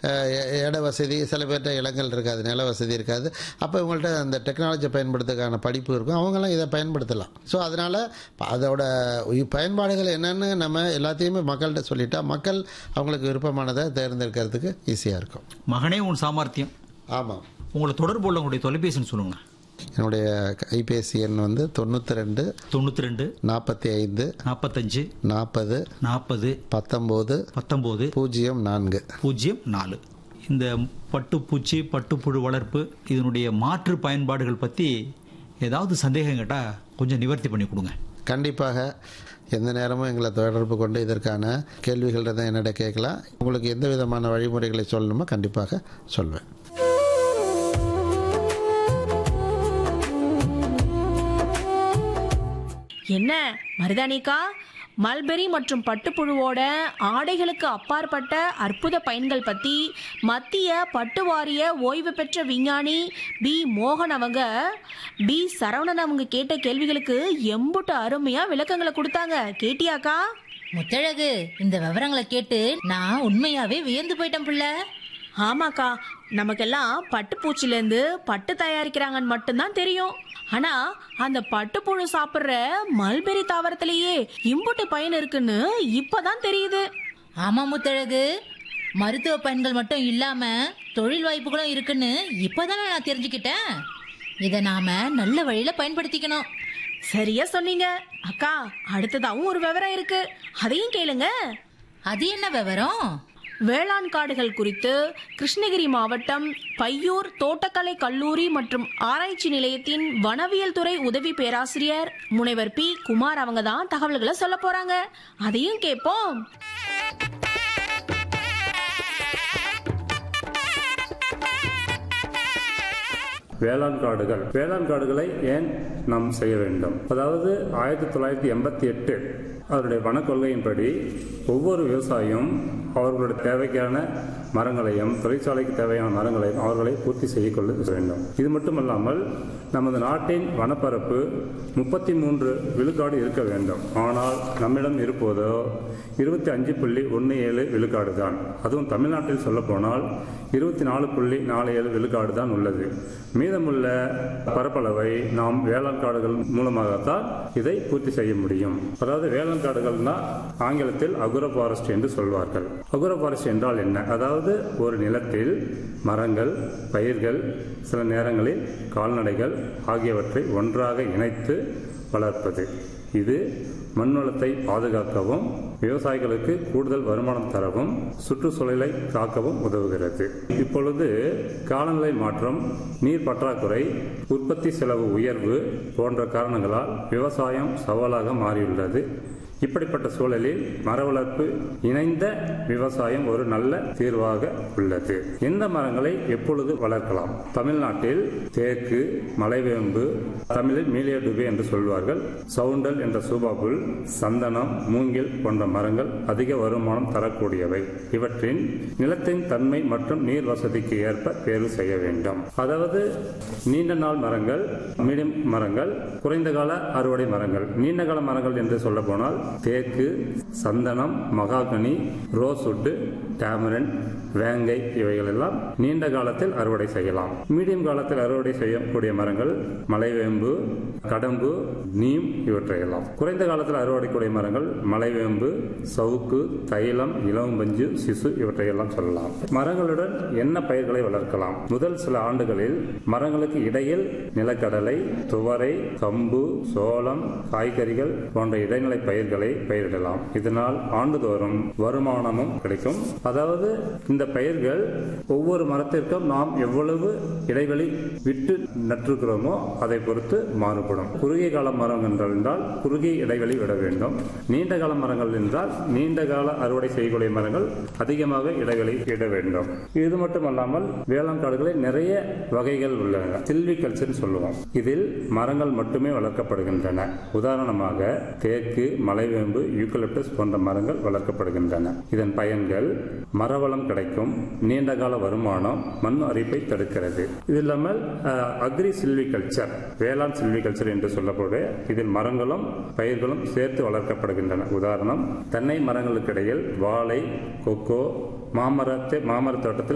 அஹ், எ- இட வசதி சில பேர்கிட்ட இடங்கள் இருக்காது நில வசதி இருக்காது அப்போ இவங்கள்ட்ட அந்த டெக்னாலஜியை பயன்படுத்துறதுக்கான படிப்பு இருக்கும் அவங்கெல்லாம் இதை பயன்படுத்தலாம் ஸோ அதனால் அதோட உய்- பயன்பாடுகள் என்னன்னு நம்ம எல்லாத்தையுமே மக்கள்கிட்ட சொல்லிட்டா மக்கள் அவங்களுக்கு விருப்பமானதை தேர்ந்தெடுக்கிறதுக்கு ஈஸியாக இருக்கும் மகனே உன் சாமர்த்தியம் ஆமாம் உங்களை தொடர்பு உள்ள உங்களுடைய தொலைபேசின்னு சொல்லுங்க என்னுடைய கைபேசி எண் வந்து தொண்ணூற்றி ரெண்டு தொண்ணூற்றி ரெண்டு நாற்பத்தி ஐந்து நாற்பத்தஞ்சு நாற்பது நாற்பது பத்தொம்போது பத்தொம்போது பூஜ்ஜியம் நான்கு பூஜ்ஜியம் நாலு இந்த பட்டுப்பூச்சி பட்டுப்புழு வளர்ப்பு இதனுடைய மாற்று பயன்பாடுகள் பற்றி ஏதாவது சந்தேகம் கேட்டால் கொஞ்சம் நிவர்த்தி பண்ணி கொடுங்க கண்டிப்பாக எந்த நேரமும் எங்களை தொடர்பு கொண்டு இதற்கான கேள்விகள் இருந்தால் என்னிட கேட்கலாம் உங்களுக்கு எந்த விதமான வழிமுறைகளை சொல்லணுமோ கண்டிப்பாக சொல்வேன் என்ன மருதானிக்கா மல்பெரி மற்றும் பட்டுப்புழுவோட ஆடைகளுக்கு அப்பாற்பட்ட அற்புத பயன்கள் பத்தி மத்திய பட்டு வாரிய ஓய்வு பெற்ற விஞ்ஞானி பி மோகன் அவங்க பி சரவணன் அவங்க கேட்ட கேள்விகளுக்கு எம்புட்டு அருமையா விளக்கங்களை கொடுத்தாங்க கேட்டியாக்கா முத்தழகு இந்த விவரங்களை கேட்டு நான் உண்மையாவே வியந்து போயிட்டேன் புள்ள ஆமாக்கா நமக்கெல்லாம் பட்டுப்பூச்சில இருந்து பட்டு தயாரிக்கிறாங்கன்னு மட்டும்தான் தெரியும் ஆனா அந்த பட்டுப்புழு சாப்பிடுற மல்பெரி தாவரத்திலேயே இம்புட்டு பயன் இருக்குன்னு இப்பதான் தெரியுது ஆமா முத்தழகு மருத்துவ பயன்கள் மட்டும் இல்லாம தொழில் வாய்ப்புகளும் இருக்குன்னு இப்பதானே நான் தெரிஞ்சுக்கிட்டேன் இத நாம நல்ல வழியில பயன்படுத்திக்கணும் சரியா சொன்னீங்க அக்கா அடுத்ததாவும் ஒரு விவரம் இருக்கு அதையும் கேளுங்க அது என்ன விவரம் வேளாண் காடுகள் குறித்து கிருஷ்ணகிரி மாவட்டம் பையூர் தோட்டக்கலை கல்லூரி மற்றும் ஆராய்ச்சி நிலையத்தின் வனவியல் துறை உதவி பேராசிரியர் முனைவர் பி குமார் அவங்க தான் தகவல்களை சொல்ல போறாங்க அதையும் கேட்போம் வேளாண் காடுகள் வேளாண் காடுகளை ஏன் நாம் செய்ய வேண்டும் அதாவது ஆயிரத்தி தொள்ளாயிரத்தி எண்பத்தி எட்டு அவருடைய வன கொள்கையின்படி ஒவ்வொரு விவசாயியும் அவர்களுடைய தேவைக்கான மரங்களையும் தொழிற்சாலைக்கு தேவையான மரங்களையும் அவர்களை பூர்த்தி செய்து கொள்ள வேண்டும் இது மட்டுமல்லாமல் நமது நாட்டின் வனப்பரப்பு முப்பத்தி மூன்று விழுக்காடு இருக்க வேண்டும் ஆனால் நம்மிடம் இருப்பதோ இருபத்தி அஞ்சு புள்ளி ஒன்று ஏழு விழுக்காடு தான் அதுவும் தமிழ்நாட்டில் சொல்லப்போனால் இருபத்தி நாலு புள்ளி நாலு ஏழு விழுக்காடு தான் உள்ளது மீதமுள்ள பரப்பளவை நாம் வேளாண் காடுகள் மூலமாகத்தான் இதை பூர்த்தி செய்ய முடியும் அதாவது வேளாண் காடுகள்னா ஆங்கிலத்தில் அகுர ஃபாரஸ்ட் என்று சொல்வார்கள் அகுர ஃபாரஸ்ட் என்றால் என்ன அதாவது ஒரு நிலத்தில் மரங்கள் பயிர்கள் சில நேரங்களில் கால்நடைகள் ஆகியவற்றை ஒன்றாக இணைத்து வளர்ப்பது இது மண் வளத்தை பாதுகாக்கவும் விவசாயிகளுக்கு கூடுதல் வருமானம் தரவும் சுற்றுச்சூழலை காக்கவும் உதவுகிறது இப்பொழுது காலநிலை மாற்றம் நீர் பற்றாக்குறை உற்பத்தி செலவு உயர்வு போன்ற காரணங்களால் விவசாயம் சவாலாக மாறியுள்ளது இப்படிப்பட்ட சூழலில் மர வளர்ப்பு இணைந்த விவசாயம் ஒரு நல்ல தீர்வாக உள்ளது எந்த மரங்களை எப்பொழுது வளர்க்கலாம் தமிழ்நாட்டில் தேக்கு மலைவேம்பு தமிழில் மீலியடுபே என்று சொல்வார்கள் சவுண்டல் என்ற சூபாபுல் சந்தனம் மூங்கில் போன்ற மரங்கள் அதிக வருமானம் தரக்கூடியவை இவற்றின் நிலத்தின் தன்மை மற்றும் நீர் வசதிக்கு ஏற்ப தேர்வு செய்ய வேண்டும் அதாவது நீண்ட நாள் மரங்கள் மீடியம் மரங்கள் குறைந்த கால அறுவடை மரங்கள் நீண்ட கால மரங்கள் என்று சொல்ல போனால் தேக்கு சந்தனம் மகாகனி ரோஸ்வுட் டேமரன் வேங்கை இவைகள் எல்லாம் நீண்ட காலத்தில் அறுவடை செய்யலாம் மீடியம் காலத்தில் அறுவடை செய்யக்கூடிய மரங்கள் மலைவேம்பு கடம்பு நீம் இவற்றையெல்லாம் குறைந்த காலத்தில் அறுவடைக்கூடிய மரங்கள் மலைவேம்பு சவுக்கு தைலம் இளவம்பஞ்சு சிசு இவற்றையெல்லாம் சொல்லலாம் மரங்களுடன் என்ன பயிர்களை வளர்க்கலாம் முதல் சில ஆண்டுகளில் மரங்களுக்கு இடையில் நிலக்கடலை துவரை கம்பு சோளம் காய்கறிகள் போன்ற இடைநிலை பயிர்களை பயிரிடலாம் இதனால் ஆண்டுதோறும் வருமானமும் கிடைக்கும் அதாவது இந்த பயிர்கள் ஒவ்வொரு மரத்திற்கும் நாம் எவ்வளவு இடைவெளி விட்டு நட்டிருக்கிறோமோ அதை பொறுத்து மாறுபடும் குறுகிய கால மரம் என்றால் குறுகிய இடைவெளி விட வேண்டும் நீண்ட கால மரங்கள் என்றால் நீண்ட கால அறுவடை செய்யக்கூடிய மரங்கள் அதிகமாக இடைவெளி விட வேண்டும் இது மட்டுமல்லாமல் வேளாண் காடுகளில் நிறைய வகைகள் உள்ளன சில்வி கல்ச்சர் சொல்லுவோம் இதில் மரங்கள் மட்டுமே வளர்க்கப்படுகின்றன உதாரணமாக தேக்கு மலைவேம்பு யூக்கலிப்டஸ் போன்ற மரங்கள் வளர்க்கப்படுகின்றன இதன் பயன்கள் மரவளம் கிடைக்கும் நீண்ட கால வருமானம் மண் அரிப்பை தடுக்கிறது இது இல்லாமல் அக்ரி சில்வி கல்ச்சர் வேளாண் சில்வி கல்ச்சர் என்று சொல்லக்கூடிய இதில் மரங்களும் பயிர்களும் சேர்த்து வளர்க்கப்படுகின்றன உதாரணம் தென்னை மரங்களுக்கு இடையில் வாழை கொக்கோ மாமரத்தை மாமர தோட்டத்தில்